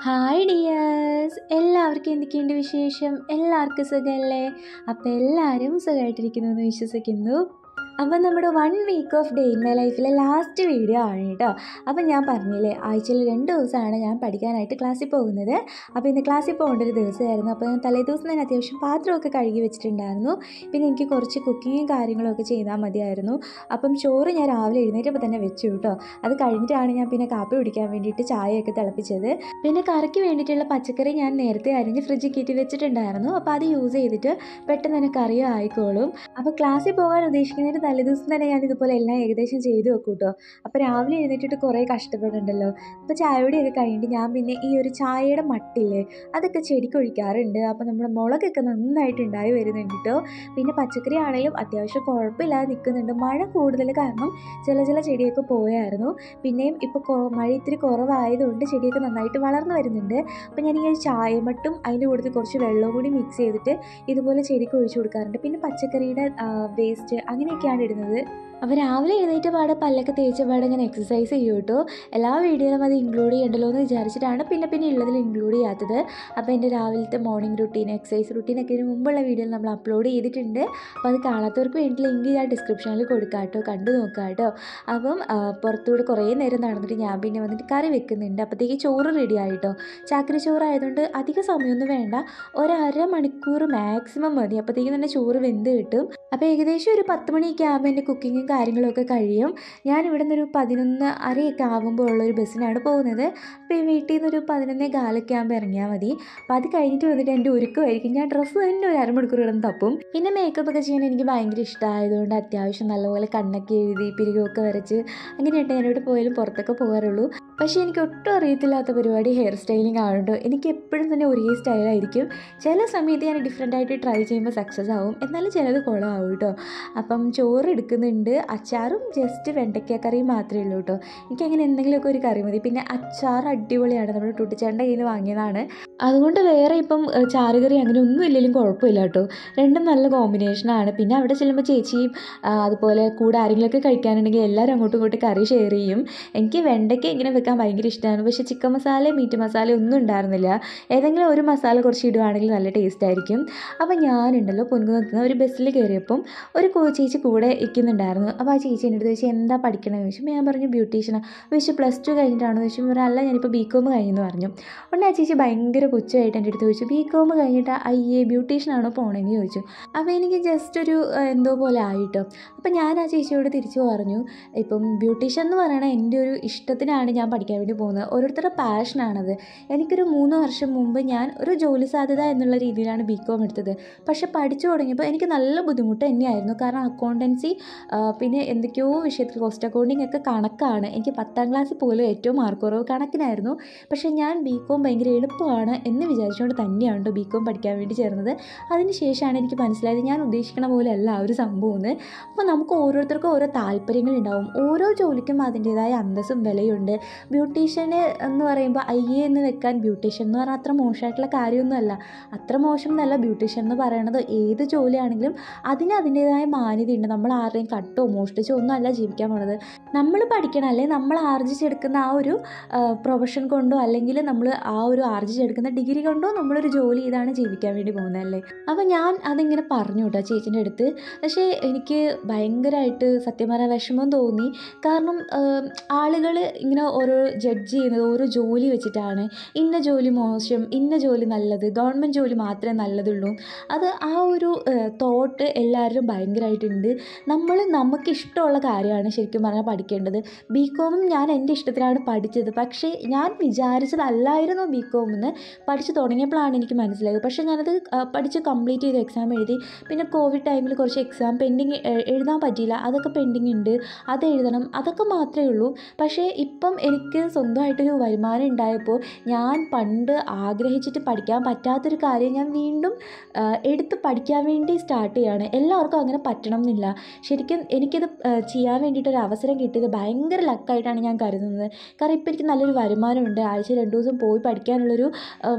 hi dears എല്ലാവർക്കും എന്തൊക്കെയുണ്ട് വിശേഷം എല്ലാവർക്കും സുഖമല്ലേ അപ്പോൾ എല്ലാവരും സുഖമായിട്ടിരിക്കുന്നു എന്ന് വിശ്വസിക്കുന്നു അപ്പോൾ നമ്മുടെ one week of day in my ലൈഫിലെ ലാസ്റ്റ് വീഡിയോ ആണ് കേട്ടോ അപ്പോൾ ഞാൻ പറഞ്ഞില്ലേ ആഴ്ചയിൽ രണ്ട് ദിവസമാണ് ഞാൻ പഠിക്കാനായിട്ട് ക്ലാസ്സിൽ പോകുന്നത് അപ്പോൾ ഇന്ന് ക്ലാസ്സിൽ പോകേണ്ട ഒരു ദിവസമായിരുന്നു അപ്പോൾ ഞാൻ തലേ ദിവസം തന്നെ അത്യാവശ്യം പാത്രമൊക്കെ കഴുകി വെച്ചിട്ടുണ്ടായിരുന്നു പിന്നെ എനിക്ക് കുറച്ച് കുക്കിങ്ങും കാര്യങ്ങളൊക്കെ ചെയ്താൽ മതിയായിരുന്നു അപ്പം ചോറ് ഞാൻ രാവിലെ എഴുന്നേറ്റപ്പോൾ തന്നെ വെച്ചു കേട്ടോ അത് കഴിഞ്ഞിട്ടാണ് ഞാൻ പിന്നെ കാപ്പി കുടിക്കാൻ വേണ്ടിയിട്ട് ചായയൊക്കെ തിളപ്പിച്ചത് പിന്നെ കറിക്ക് വേണ്ടിയിട്ടുള്ള പച്ചക്കറി ഞാൻ നേരത്തെ അരിഞ്ഞ് ഫ്രിഡ്ജിൽ കയറ്റി വെച്ചിട്ടുണ്ടായിരുന്നു അപ്പോൾ അത് യൂസ് ചെയ്തിട്ട് പെട്ടെന്ന് തന്നെ കറി ആയിക്കോളും അപ്പോൾ ക്ലാസ്സിൽ പോകാൻ ഉദ്ദേശിക്കുന്നതിന് തലേദിവസം തന്നെ ഞാൻ ഇതുപോലെ എല്ലാം ഏകദേശം ചെയ്തു വെക്കും കേട്ടോ അപ്പോൾ രാവിലെ എഴുന്നേറ്റിട്ട് കുറേ കഷ്ടപ്പെടുന്നുണ്ടല്ലോ അപ്പോൾ ചായയോടെയൊക്കെ കഴിഞ്ഞിട്ട് ഞാൻ പിന്നെ ഈ ഒരു ചായയുടെ മട്ടില്ലേ അതൊക്കെ ചെടിക്ക് ഒഴിക്കാറുണ്ട് അപ്പോൾ നമ്മുടെ മുളകൊക്കെ നന്നായിട്ട് ഉണ്ടായി വരുന്നുണ്ട് കേട്ടോ പിന്നെ പച്ചക്കറി ആണെങ്കിലും അത്യാവശ്യം കുഴപ്പമില്ലാതെ നിൽക്കുന്നുണ്ട് മഴ കൂടുതൽ കാരണം ചില ചില ചെടിയൊക്കെ പോയായിരുന്നു പിന്നെയും ഇപ്പോൾ മഴ ഇത്തിരി കുറവായതുകൊണ്ട് ചെടിയൊക്കെ നന്നായിട്ട് വളർന്നു വരുന്നുണ്ട് അപ്പോൾ ഞാൻ ഈ ഒരു ചായമട്ടും അതിൻ്റെ കൂട്ടത്തിൽ കുറച്ച് വെള്ളവും കൂടി മിക്സ് ചെയ്തിട്ട് ഇതുപോലെ ചെടിക്ക് ഒഴിച്ചു കൊടുക്കാറുണ്ട് പിന്നെ പച്ചക്കറിയുടെ വേസ്റ്റ് അങ്ങനെയൊക്കെയാണ് ഇടുന്നത് അപ്പോൾ രാവിലെ എഴുന്നേറ്റ് പാടെ പല്ലൊക്കെ തേച്ച പാടെ ഇങ്ങനെ എക്സസൈസ് ചെയ്യും കേട്ടോ എല്ലാ വീഡിയോയിലും അത് ഇൻക്ലൂഡ് ചെയ്യണ്ടല്ലോ എന്ന് വിചാരിച്ചിട്ടാണ് പിന്നെ പിന്നെ ഉള്ളതിൽ ഇൻക്ലൂഡ് ചെയ്യാത്തത് അപ്പോൾ എൻ്റെ രാവിലത്തെ മോർണിംഗ് റുട്ടീൻ എക്സസൈസ് റുട്ടീനൊക്കെ ഇതിന് മുമ്പുള്ള വീഡിയോയിൽ നമ്മൾ അപ്ലോഡ് ചെയ്തിട്ടുണ്ട് അപ്പോൾ അത് കാണാത്തവർക്ക് വേണ്ടി ലിങ്ക് ഞാൻ ഡിസ്ക്രിപ്ഷനിൽ കൊടുക്കാം കേട്ടോ കണ്ടു നോക്കാം കേട്ടോ അപ്പം ആ, പുറത്തൂടെ കുറേ നേരം നടന്നിട്ട് ഞാൻ പിന്നെ വന്നിട്ട് കറി വെക്കുന്നുണ്ട് അപ്പോഴത്തേക്ക് ചോറ് റെഡി ആയിട്ടോ ചാക്കരി ചോറായതുകൊണ്ട് അധിക സമയമൊന്നും വേണ്ട ഒരര മണിക്കൂർ മാക്സിമം മതി അപ്പോഴത്തേക്കും തന്നെ ചോറ് വെന്ത് കിട്ടും അപ്പോൾ ഏകദേശം ഒരു പത്ത് മണിയൊക്കെ ആകുമ്പോൾ എൻ്റെ കുക്കിങ്ങും കാര്യങ്ങളൊക്കെ കഴിയും ഞാൻ ഇവിടെ നിന്നൊരു പതിനൊന്ന് അരയൊക്കെ ആകുമ്പോൾ ഉള്ളൊരു ബസ്സിനാണ് പോകുന്നത് അപ്പോൾ ഈ വീട്ടിൽ നിന്നൊരു പതിനൊന്നേ കാലൊക്കെ ആകുമ്പോൾ ഇറങ്ങിയാൽ മതി അപ്പോൾ അത് കഴിഞ്ഞിട്ട് വന്നിട്ട് എൻ്റെ ഒരുക്കമായിരിക്കും ഞാൻ ഡ്രസ്സ് തന്നെ ഒരു അരമണിക്കൂർ കിടന്ന് തപ്പും പിന്നെ മേക്കപ്പ് ഒക്കെ ചെയ്യാൻ എനിക്ക് ഭയങ്കര ഇഷ്ടമായതുകൊണ്ട് അത്യാവശ്യം നല്ലപോലെ കണ്ണൊക്കെ എഴുതി പിരികൊക്കെ വരച്ച് അങ്ങനെയായിട്ട് ഞാൻ ഇവിടെ പോയാലും പുറത്തൊക്കെ പോകാറുള്ളൂ പക്ഷേ എനിക്ക് ഒട്ടും അറിയത്തില്ലാത്ത പരിപാടി ഹെയർ സ്റ്റൈലിംഗ് ആണുണ്ടോ എനിക്ക് എപ്പോഴും തന്നെ ഒരേ സ്റ്റൈലായിരിക്കും ചില സമയത്ത് ഞാൻ ഡിഫറെൻ്റ് ആയിട്ട് ട്രൈ ചെയ്യുമ്പോൾ സക്സസ് ആവും എന്നാലും ചിലത് കുളമാവും കേട്ടോ അപ്പം ചോറ് എടുക്കുന്നുണ്ട് അച്ചാറും ജസ്റ്റ് വെണ്ടയ്ക്ക കറിയും മാത്രമേ ഉള്ളൂ കേട്ടോ എനിക്കങ്ങനെ എന്തെങ്കിലുമൊക്കെ ഒരു കറി മതി പിന്നെ അച്ചാർ അടിപൊളിയാണ് നമ്മുടെ ടൂട്ടിച്ചേട്ടൻ്റെ കയ്യിൽ നിന്ന് വാങ്ങിയതാണ് അതുകൊണ്ട് വേറെ ഇപ്പം ഏഹ്, ചാറുകറി അങ്ങനെ ഒന്നും ഇല്ലെങ്കിലും കുഴപ്പമില്ല കേട്ടോ രണ്ടും നല്ല കോമ്പിനേഷനാണ് പിന്നെ അവിടെ ചെല്ലുമ്പോൾ ചേച്ചിയും ആ, അതുപോലെ കൂടെ ആരെങ്കിലുമൊക്കെ കഴിക്കാനുണ്ടെങ്കിൽ എല്ലാവരും അങ്ങോട്ടും ഇങ്ങോട്ടും കറി ഷെയർ ചെയ്യും എനിക്ക് വെണ്ടയ്ക്ക ഇങ്ങനെ വെക്കാൻ ഭയങ്കര ഇഷ്ടമാണ് പക്ഷേ ചിക്കൻ മസാല മീറ്റ് മസാല ഒന്നും ഉണ്ടായിരുന്നില്ല ഏതെങ്കിലും ഒരു മസാല കുറച്ച് ഇടുവാണെങ്കിൽ നല്ല ടേസ്റ്റ് ആയിരിക്കും അപ്പോൾ ഞാനുണ്ടല്ലോ പൊൻകുന്നത്തുനിന്ന് ഒരു ബസ്സിൽ കയറിയപ്പം ഒരു കോ ചേച്ചി കൂടെ ഇരിക്കുന്നുണ്ടായിരുന്നു അപ്പോൾ ആ ചേച്ചി എൻ്റെ അടുത്ത് ചോദിച്ചു എന്താ പഠിക്കണമെന്ന് ചോദിച്ചു ഞാൻ പറഞ്ഞു ബ്യൂട്ടീഷ്യനാണ് ചോദിച്ചു പ്ലസ് ടു കഴിഞ്ഞിട്ടാണെന്ന് ചോദിച്ചു ഞാൻ പറഞ്ഞു, അല്ല ഞാനിപ്പോൾ ബി കോം കഴിഞ്ഞെന്ന് പറഞ്ഞു ഉടനെ ആ ചേച്ചി ഭയങ്കര പുച്ഛമായിട്ട് എൻ്റെ അടുത്ത് ചോദിച്ചു ബി കോം കഴിഞ്ഞിട്ട് അയ്യേ ബ്യൂട്ടീഷ്യനാണോ പോകണമെന്ന് ചോദിച്ചു അപ്പോൾ എനിക്ക് ജസ്റ്റ് ഒരു ഏഹ്, എന്തോ പോലെ ആയിട്ടോ അപ്പോൾ ഞാൻ ആ ചേച്ചിയോട് തിരിച്ചു പറഞ്ഞു ഇപ്പം ബ്യൂട്ടീഷ്യൻ എന്ന് പറയണത് എൻ്റെ ഒരു ഇഷ്ടത്തിനാണ് ഞാൻ പഠിക്കാൻ വേണ്ടി പോകുന്നത് ഓരോരുത്തരുടെ പാഷനാണത് എനിക്കൊരു മൂന്ന് വർഷം മുമ്പ് ഞാൻ ഒരു ജോലി സാധ്യത എന്നുള്ള രീതിയിലാണ് ബി കോം എടുത്തത് പക്ഷേ പഠിച്ചു തുടങ്ങിയപ്പോൾ എനിക്ക് നല്ല ബുദ്ധിമുട്ട് തന്നെയായിരുന്നു കാരണം അക്കൗണ്ടൻസി പിന്നെ എന്തൊക്കെയോ വിഷയത്തിൽ കോസ്റ്റ് അക്കൗണ്ടിങ് ഒക്കെ കണക്കാണ് എനിക്ക് പത്താം ക്ലാസ്സിൽ പോലും ഏറ്റവും മാർക്ക് കുറവ് കണക്കിനായിരുന്നു പക്ഷേ ഞാൻ ബി കോം ഭയങ്കര എളുപ്പമാണ് എന്ന് വിചാരിച്ചുകൊണ്ട് തന്നെയാണ് കേട്ടോ ബി കോം പഠിക്കാൻ വേണ്ടി ചേർന്നത് അതിന് ശേഷമാണ് എനിക്ക് മനസ്സിലായത് ഞാൻ ഉദ്ദേശിക്കണ പോലെ അല്ല ആ ഒരു സംഭവം എന്ന് അപ്പോൾ നമുക്ക് ഓരോരുത്തർക്കും ഓരോ താല്പര്യങ്ങളുണ്ടാവും ഓരോ ജോലിക്കും അതിൻ്റേതായ അന്തസ്സും വിലയുണ്ട് ബ്യൂട്ടീഷ്യന് എന്ന് പറയുമ്പോൾ അയ്യേ എന്ന് വെക്കാൻ ബ്യൂട്ടീഷ്യൻ എന്ന് പറഞ്ഞാൽ അത്ര മോശമായിട്ടുള്ള കാര്യമൊന്നുമല്ല അത്ര മോശം എന്നല്ല ബ്യൂട്ടീഷ്യൻ എന്ന് പറയുന്നത് ഏത് ജോലിയാണെങ്കിലും അതിന് അതിൻ്റേതായ മാന്യതയുണ്ട് നമ്മൾ ആരുടെയും കട്ടോ മോഷ്ടിച്ചോ ഒന്നും അല്ല ജീവിക്കാൻ പോണത് നമ്മൾ പഠിക്കണം അല്ലെങ്കിൽ നമ്മൾ ആർജിച്ചെടുക്കുന്ന ആ ഒരു പ്രൊഫഷൻ കൊണ്ടോ അല്ലെങ്കിൽ നമ്മൾ ആ ഒരു ആർജിച്ചെടുക്കുന്ന ഡിഗ്രി കൊണ്ടോ നമ്മളൊരു ജോലി ചെയ്താണ് ജീവിക്കാൻ വേണ്ടി പോകുന്നതല്ലേ അപ്പോൾ ഞാൻ അതിങ്ങനെ പറഞ്ഞു കേട്ടോ ചേച്ചീൻ്റെ അടുത്ത് പക്ഷേ എനിക്ക് ഭയങ്കരമായിട്ട് സത്യം പറഞ്ഞാൽ വിഷമം തോന്നി കാരണം ആളുകൾ ഇങ്ങനെ ഓരോ ജഡ്ജ് ചെയ്യുന്നത് ഓരോ ജോലി വെച്ചിട്ടാണ് ഇന്ന ജോലി മോശം ഇന്ന ജോലി നല്ലത് ഗവൺമെൻറ് ജോലി മാത്രമേ നല്ലതുള്ളൂ അത് ആ ഒരു തോട്ട് എല്ലാവരും ഭയങ്കരമായിട്ടുണ്ട് നമ്മൾ നമുക്ക് ഇഷ്ടമുള്ള കാര്യമാണ് ശരിക്കും പറഞ്ഞാൽ പഠിക്കേണ്ടത് ബി കോമും ഞാൻ എൻ്റെ ഇഷ്ടത്തിലാണ് പഠിച്ചത് പക്ഷേ ഞാൻ വിചാരിച്ചതല്ലായിരുന്നു ബി കോം എന്ന് പഠിച്ചു തുടങ്ങിയപ്പോഴാണ് എനിക്ക് മനസ്സിലായത് പക്ഷേ ഞാനത് ആ, പഠിച്ച് കംപ്ലീറ്റ് ചെയ്തു എക്സാം എഴുതി പിന്നെ കോവിഡ് ടൈമിൽ കുറച്ച് എക്സാം പെൻഡിങ് എഴുതാൻ പറ്റിയില്ല അതൊക്കെ പെൻഡിങ് ഉണ്ട് അത് എഴുതണം അതൊക്കെ മാത്രമേ ഉള്ളൂ പക്ഷേ ഇപ്പം എനിക്ക് സ്വന്തമായിട്ടൊരു വരുമാനം ഉണ്ടായപ്പോൾ ഞാൻ പണ്ട് ആഗ്രഹിച്ചിട്ട് പഠിക്കാൻ പറ്റാത്തൊരു കാര്യം ഞാൻ വീണ്ടും ആ, എടുത്ത് പഠിക്കാൻ വേണ്ടി സ്റ്റാർട്ട് ചെയ്യാണ് എല്ലാവർക്കും അങ്ങനെ പറ്റണം എന്നില്ല ശരിക്കും എനിക്കിത് ആ, ചെയ്യാൻ വേണ്ടിയിട്ടൊരു അവസരം കിട്ടിയത് ഭയങ്കര ലക്കായിട്ടാണ് ഞാൻ കരുതുന്നത് കാരണം ഇപ്പം എനിക്ക് നല്ലൊരു വരുമാനമുണ്ട് ആഴ്ച രണ്ട് ദിവസം പോയി പഠിക്കാനുള്ളൊരു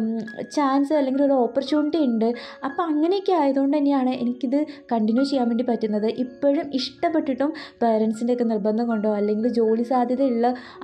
ചാൻസ് അല്ലെങ്കിൽ ഒരു ഓപ്പർച്യൂണിറ്റി ഉണ്ട് അപ്പോൾ അങ്ങനെയൊക്കെ ആയതുകൊണ്ട് തന്നെയാണ് എനിക്കിത് കണ്ടിന്യൂ ചെയ്യാൻ വേണ്ടി പറ്റുന്നത് ഇപ്പോഴും ഇഷ്ടപ്പെട്ടിട്ടും പേരൻസിൻ്റെ ഒക്കെ നിർബന്ധം കൊണ്ടോ അല്ലെങ്കിൽ ജോലി സാധ്യതയുള്ള ആ ഒരു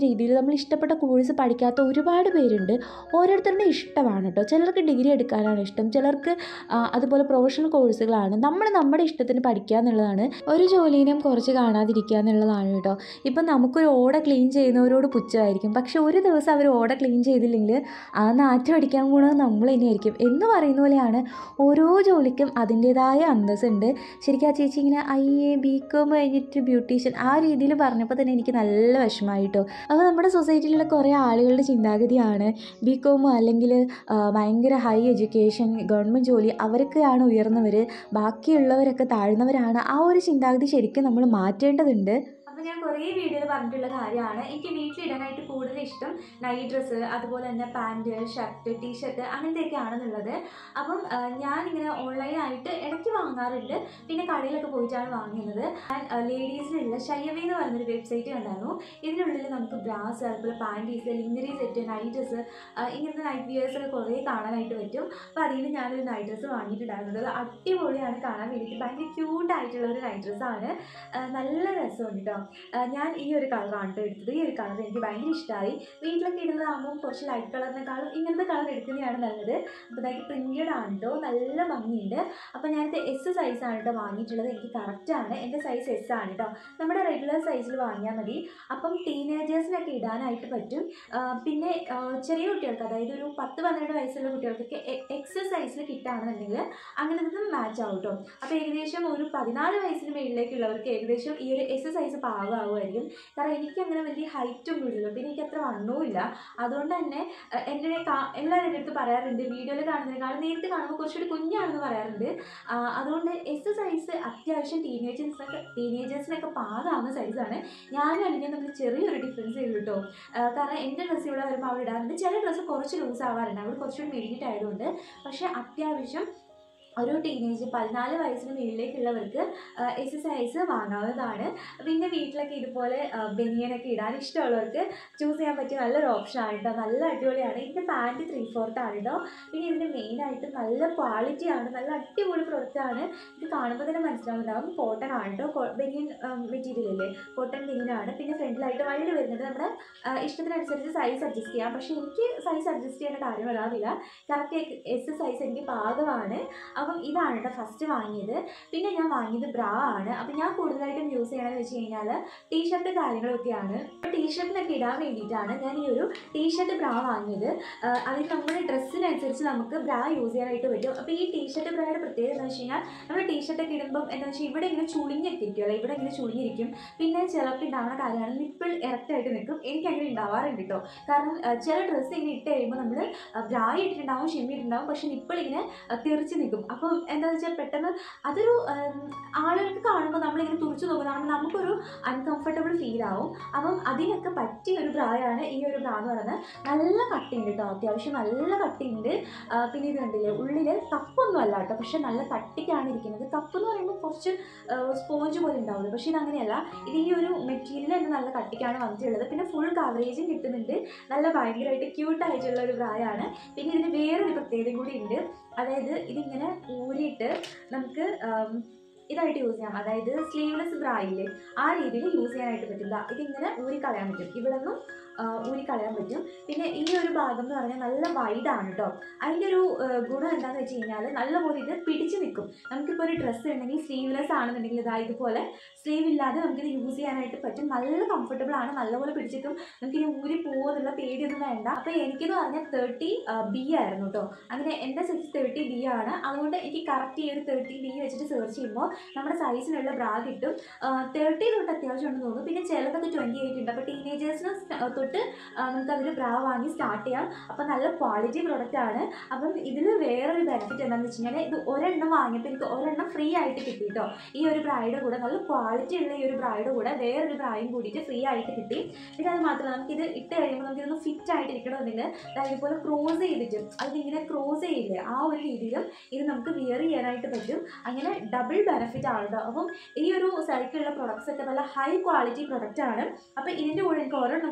രീതിയിൽ നമ്മൾ ഇഷ്ടപ്പെട്ട കോഴ്സ് പഠിക്കാത്ത ഒരുപാട് പേരുണ്ട് ഓരോരുത്തരുടെ ഇഷ്ടമാണ് കേട്ടോ ചിലർക്ക് ഡിഗ്രി എടുക്കാനാണ് ഇഷ്ടം ചിലർക്ക് ആ, അതുപോലെ പ്രൊഫഷണൽ കോഴ്സുകളാണ് നമ്മൾ നമ്മുടെ ഇഷ്ടത്തിന് പഠിക്കുക എന്നുള്ളതാണ് ഒരു ജോലിയിലും കുറച്ച് കാണാതിരിക്കുക എന്നുള്ളതാണ് കേട്ടോ ഇപ്പം നമുക്കൊരു ഓട ക്ലീൻ ചെയ്യുന്നവരോട് പുച്ഛമായിരിക്കും പക്ഷെ ഒരു ദിവസം അവർ ഓട ക്ലീൻ ചെയ്തില്ലെങ്കിൽ ആ നാറ്റം അടിക്കാൻ പോണത് നമ്മൾ തന്നെയായിരിക്കും എന്ന് പറയുന്ന പോലെയാണ് ഓരോ ജോലിക്കും അതിൻ്റേതായ അന്തസ്സുണ്ട് ശരിക്കും ആ ചേച്ചി ഇങ്ങനെ ഐ എ ബി കോം കഴിഞ്ഞിട്ട് ബ്യൂട്ടീഷ്യൻ ആ രീതിയിൽ പറഞ്ഞപ്പോൾ തന്നെ എനിക്ക് നല്ല വിഷമമായി കേട്ടോ അപ്പോൾ നമ്മുടെ സൊസൈറ്റിയിലുള്ള കുറേ ആളുകളുടെ ചിന്താഗതിയാണ് ബി കോം അല്ലെങ്കിൽ ഭയങ്കര ഹൈ എഡ്യൂക്കേഷൻ ഗവൺമെൻറ് ജോലി അവരൊക്കെയാണ് ഉയർന്നവർ ബാക്കിയുള്ളവരൊക്കെ താഴ്ന്നവരാണ് ആ ഒരു ചിന്താഗതി ശരിക്കും നമ്മൾ മാറ്റേണ്ടതുണ്ട് അപ്പോൾ ഞാൻ കുറേ വീഡിയോയിൽ പറഞ്ഞിട്ടുള്ള കാര്യമാണ് എനിക്ക് വീട്ടിലിടാനായിട്ട് കൂടുതൽ ഇഷ്ടം നൈറ്റ് ഡ്രസ്സ് അതുപോലെ തന്നെ പാൻറ്റ് ഷർട്ട് ടീഷർട്ട് അങ്ങനത്തെയൊക്കെ ആണെന്നുള്ളത് അപ്പം ആ, ഞാനിങ്ങനെ ഓൺലൈനായിട്ട് ഇടയ്ക്ക് വാങ്ങാറുണ്ട് പിന്നെ കടയിലൊക്കെ പോയിട്ടാണ് വാങ്ങുന്നത് ഞാൻ ലേഡീസിലുള്ള ഷയ്യവേ എന്ന് പറയുന്നൊരു വെബ്സൈറ്റ് കണ്ടായിരുന്നു ഇതിനുള്ളിൽ നമുക്ക് ബ്രാസ് അതുപോലെ panties lingerie set night dress ഇങ്ങനത്തെ നൈറ്റ് വിയേഴ്സ് ഒക്കെ കുറേ കാണാനായിട്ട് പറ്റും അപ്പോൾ അതിൽ നിന്ന് ഞാനൊരു നൈറ്റ് ഡ്രസ്സ് വാങ്ങിയിട്ടുണ്ടായിരുന്നത് അത് അടിപൊളിയാണ് കാണാൻ വേണ്ടിയിട്ട് ഭയങ്കര ക്യൂട്ടായിട്ടുള്ള ഒരു നൈറ്റ് ഡ്രസ്സാണ് നല്ല രസമുണ്ട് കേട്ടോ ആ, ഞാൻ ഈ ഒരു കളറാണ് കേട്ടോ എടുത്തത് ഈ ഒരു കളർ എനിക്ക് ഭയങ്കര ഇഷ്ടമായി വീട്ടിലൊക്കെ ഇടുന്നതാകുമ്പോൾ കുറച്ച് ലൈറ്റ് കളറിനെക്കാളും ഇങ്ങനത്തെ കളർ എടുക്കുന്നതാണ് നല്ലത് അപ്പോൾ ഇതായിട്ട് പ്രിൻറ്റഡ് ആണ് കേട്ടോ നല്ല ഭംഗിയുണ്ട് അപ്പോൾ ഞാനിത് എസ് സൈസാണ് കേട്ടോ വാങ്ങിയിട്ടുള്ളത് എനിക്ക് കറക്റ്റാണ് എൻ്റെ സൈസ് എസ് ആണ് കേട്ടോ നമ്മുടെ റെഗുലർ സൈസിൽ വാങ്ങിയാൽ മതി അപ്പം ടീനേജേഴ്സിനൊക്കെ ഇടാനായിട്ട് പറ്റും ആ, പിന്നെ ആ, ചെറിയ കുട്ടികൾക്ക് അതായത് ഒരു പത്ത് പന്ത്രണ്ട് വയസ്സുള്ള കുട്ടികൾക്കൊക്കെ എക്സ് സൈസിൽ കിട്ടുകയാണെന്നുണ്ടെങ്കിൽ അങ്ങനെ ഇതും മാച്ച് ആവും കേട്ടോ അപ്പോൾ ഏകദേശം ഒരു പതിനാല് വയസ്സിന് മേളിലേക്കുള്ളവർക്ക് ഏകദേശം ഈ ഒരു എസ് സൈസ് പാകമാകുമായിരിക്കും കാരണം എനിക്ക് അങ്ങനെ വലിയ ഹൈറ്റും ഇല്ലല്ലോ പിന്നെ എനിക്ക് അത്ര വണ്ണവും ഇല്ല അതുകൊണ്ട് തന്നെ അഹ് എൻ്റെ കാ എല്ലാവരും എൻ്റെ അടുത്ത് പറയാറുണ്ട് വീഡിയോയിൽ കാണുന്നതിനേക്കാളും നേരിട്ട് കാണുമ്പോൾ കുറച്ചുകൂടി കുഞ്ഞാണെന്ന് പറയാറുണ്ട് ആ, അതുകൊണ്ട് എസ് സൈസ് അത്യാവശ്യം ടീനേജേഴ്സിനൊക്കെ ടീനേജേഴ്സിനൊക്കെ പാകാവുന്ന സൈസാണ് ഞാനും അല്ലെങ്കിൽ തമ്മിൽ ചെറിയൊരു ഡിഫറൻസ് ചെയ്തു കേട്ടോ ആ, കാരണം എൻ്റെ ഡ്രസ്സ് ഇവിടെ വരുമ്പോൾ അവിടെ ഇടാറുണ്ട് ചില ഡ്രസ്സ് കുറച്ച് ലൂസ് ആവാറുണ്ട് അവിടെ കുറച്ചുകൂടി മെലിഞ്ഞിട്ടായതുകൊണ്ട് പക്ഷേ അത്യാവശ്യം ഒരു ടീനേജ് പതിനാല് വയസ്സിന് മുകളിലേക്കുള്ളവർക്ക് എസ് സൈസ് വാങ്ങാവുന്നതാണ് പിന്നെ വീട്ടിലൊക്കെ ഇതുപോലെ ആ, ബനിയനൊക്കെ ഇടാൻ ഇഷ്ടമുള്ളവർക്ക് ചൂസ് ചെയ്യാൻ പറ്റിയ നല്ലൊരു ഓപ്ഷനാണ് കേട്ടോ നല്ല അടിപൊളിയാണ് ഇതിൻ്റെ പാൻറ്റ് ത്രീ ഫോർത്ത് ആണ് കേട്ടോ പിന്നെ ഇതിൻ്റെ മെയിനായിട്ട് നല്ല ക്വാളിറ്റിയാണ് നല്ല അടിപൊളി പ്രൊഡക്റ്റാണ് ഇത് കാണുമ്പോൾ തന്നെ മനസ്സിലാവുന്നതാവും കോട്ടൺ ആണ് കേട്ടോ കോ- ബനിയൻ മെറ്റീരിയൽ അല്ലേ കോട്ടൺ ബനിയനാണ് പിന്നെ ഫ്രണ്ടിലായിട്ട് വള്ളി വരുന്നത് നമ്മുടെ ആ, ഇഷ്ടത്തിനനുസരിച്ച് സൈസ് അഡ്ജസ്റ്റ് ചെയ്യാം പക്ഷേ എനിക്ക് സൈസ് അഡ്ജസ്റ്റ് ചെയ്യേണ്ട കാര്യം വരാറില്ല കറക്റ്റ് എസ് സൈസ് എനിക്ക് പാകമാണ് അപ്പം ഇതാണ് കേട്ടോ ഫസ്റ്റ് വാങ്ങിയത് പിന്നെ ഞാൻ വാങ്ങിയത് ബ്രാ ആണ് അപ്പം ഞാൻ കൂടുതലായിട്ടും യൂസ് ചെയ്യണമെന്ന് വെച്ച് കഴിഞ്ഞാൽ ടീഷർട്ട് കാര്യങ്ങളൊക്കെയാണ് അപ്പോൾ ടീഷർട്ടിനൊക്കെ ഇടാൻ വേണ്ടിയിട്ടാണ് ഞാൻ ഈ ഒരു ടീഷർട്ട് ബ്രാ വാങ്ങിയത് ആ, അതിൽ നമ്മുടെ ഡ്രസ്സിനനുസരിച്ച് നമുക്ക് ബ്രാ യൂസ് ചെയ്യാനായിട്ട് പറ്റും അപ്പോൾ ഈ ടീഷർട്ട് ബ്രായുടെ പ്രത്യേകത എന്ന് വെച്ച് കഴിഞ്ഞാൽ നമ്മൾ ടീഷർട്ടൊക്കെ ഇടുമ്പം എന്താ വെച്ചാൽ ഇവിടെ ഇങ്ങനെ ചുളിഞ്ഞൊക്കെ ഇരിക്കുമല്ലോ ഇവിടെ ഇങ്ങനെ ചുളിഞ്ഞിരിക്കും പിന്നെ ചിലർക്ക് ഉണ്ടാവുന്ന കാര്യമാണ് നിപ്പിൾ ഇറക്റ്റായിട്ട് നിൽക്കും എനിക്ക് അങ്ങനെ ഉണ്ടാവാറുണ്ട് കേട്ടോ കാരണം ആ, ചില ഡ്രസ്സ് ഇങ്ങനെ ഇട്ട് കഴിയുമ്പോൾ നമ്മൾ ബ്രാ ഇട്ടിട്ടുണ്ടാവും ഷിമ്മി ഇട്ടിട്ടുണ്ടാവും പക്ഷെ നിപ്പിൾ ഇങ്ങനെ ആ, തെറിച്ച് നിൽക്കും അപ്പം എന്താണെന്ന് വെച്ചാൽ പെട്ടെന്ന് അതൊരു ഉം, ആളുകൾക്ക് കാണുമ്പോൾ നമ്മളിങ്ങനെ തുറച്ചു നോക്കും കാരണം നമുക്കൊരു അൺകംഫർട്ടബിൾ ഫീൽ ആവും അപ്പം അതിനൊക്കെ പറ്റിയ ഒരു ബ്രായാണ് ഈ ഒരു ബ്രാ എന്ന് പറയുന്നത് നല്ല കട്ടിയുണ്ട് കേട്ടോ അത്യാവശ്യം നല്ല കട്ടിയുണ്ട് ആ, പിന്നെ ഇത് കണ്ടില്ലേ ഉള്ളിൽ കപ്പൊന്നും അല്ല കേട്ടോ പക്ഷെ നല്ല കട്ടിക്കാണ് ഇരിക്കുന്നത് കപ്പ് എന്ന് പറയുമ്പോൾ കുറച്ച് സ്പോഞ്ച് പോലെ ഉണ്ടാവുള്ളൂ പക്ഷേ ഇത് അങ്ങനെയല്ല ഇത് ഈ ഒരു മെറ്റീരിയൽ തന്നെ നല്ല കട്ടിക്കാണ് വന്നിട്ടുള്ളത് പിന്നെ ഫുൾ കവറേജും കിട്ടുന്നുണ്ട് നല്ല ഭയങ്കരമായിട്ട് ക്യൂട്ടായിട്ടുള്ള ഒരു ബ്രായാണ് പിന്നെ ഇതിന് വേറൊരു പ്രത്യേകതയും കൂടി ഉണ്ട് അതായത് ഇതിങ്ങനെ ഊരിയിട്ട് നമുക്ക് ആം, ഇതായിട്ട് യൂസ് ചെയ്യാം അതായത് സ്ലീവ്ലെസ് ബ്രാ ഇല്ലേ ആ രീതിയിൽ യൂസ് ചെയ്യാനായിട്ട് പറ്റും ദാ ഇതിങ്ങനെ ഊരിക്കളയാൻ പറ്റും ഇവിടെ നിന്നും ആ, ഊരിക്കളയാൻ പറ്റും പിന്നെ ഈ ഒരു ഭാഗം എന്ന് പറഞ്ഞാൽ നല്ല വൈഡാണ് കേട്ടോ അതിൻ്റെ ഒരു ആ, ഗുണം എന്താണെന്ന് വെച്ച് കഴിഞ്ഞാൽ നല്ലപോലെ ഇത് പിടിച്ച് നിൽക്കും നമുക്കിപ്പോൾ ഒരു ഡ്രസ്സ് ഉണ്ടെങ്കിൽ സ്ലീവ്ലെസ് ആണെന്നുണ്ടെങ്കിൽ ഇതാ ഇതുപോലെ സ്ലീവ് ഇല്ലാതെ നമുക്കിത് യൂസ് ചെയ്യാനായിട്ട് പറ്റും നല്ല കംഫർട്ടബിൾ ആണ് നല്ലപോലെ പിടിച്ചിട്ടും നമുക്ക് ഇനി ഊരി പോകുമെന്നുള്ള പേടിയൊന്നും വേണ്ട അപ്പോൾ എനിക്കെന്ന് പറഞ്ഞാൽ തേർട്ടി ബി ആയിരുന്നു കേട്ടോ അങ്ങനെ എൻ്റെ സൈസ് തേർട്ടി ബി ആണ് അതുകൊണ്ട് എനിക്ക് കറക്റ്റ് ഈ ഒരു തേർട്ടി ബി വെച്ചിട്ട് സെർച്ച് ചെയ്യുമ്പോൾ നമ്മുടെ സൈസിനുള്ള ബ്രാ കിട്ടും തേർട്ടി തൊട്ട് അത്യാവശ്യം ഉണ്ടെന്ന് തോന്നുന്നു പിന്നെ ചിലതൊക്കെ ട്വൻറ്റി എയ്റ്റ് ഉണ്ട് അപ്പോൾ ടീനേജേഴ്സിന് തൊട്ട് ആ, നമുക്ക് അതിൽ ബ്രാ വാങ്ങി സ്റ്റാർട്ട് ചെയ്യാം അപ്പോൾ നല്ല ക്വാളിറ്റി പ്രൊഡക്റ്റ് ആണ് അപ്പം ഇതിൽ വേറൊരു ബെനിഫിറ്റ് എന്താണെന്ന് വെച്ച് കഴിഞ്ഞാൽ ഇത് ഒരെണ്ണം വാങ്ങിയപ്പോൾ എനിക്ക് ഒരെണ്ണം ഫ്രീ ആയിട്ട് കിട്ടി കേട്ടോ ഈ ഒരു ബ്രായുടെ കൂടെ നല്ല ക്വാളിറ്റി ഉള്ള ഈ ഒരു ബ്രായുടെ കൂടെ വേറൊരു ബ്രായും കൂടിയിട്ട് ഫ്രീ ആയിട്ട് കിട്ടി പിന്നെ അത് മാത്രമല്ല നമുക്കിത് ഇട്ട് കഴിയുമ്പോൾ നമുക്കിതൊന്ന് ഫിറ്റ് ആയിട്ട് ഇരിക്കണമെന്നുണ്ടെങ്കിൽ അതായത് ഇതുപോലെ ക്രോസ് ചെയ്തിട്ട് അതിങ്ങനെ ക്രോസ് ചെയ്യില്ലേ ആ ഒരു രീതിയിലും ഇത് നമുക്ക് വിയർ ചെയ്യാനായിട്ട് പറ്റും അങ്ങനെ ഡബിൾ ബെനിഫിറ്റ് ആണ് കേട്ടോ അപ്പം ഈ ഒരു സൈക്കിളുള്ള പ്രൊഡക്ട്സ് ഒക്കെ നല്ല ഹൈ ക്വാളിറ്റി പ്രൊഡക്റ്റ് ആണ് അപ്പോൾ ഇതിൻ്റെ കൂടെ എനിക്ക് ഒരെണ്ണം കൂടി ഫ്രീ ആയിട്ട്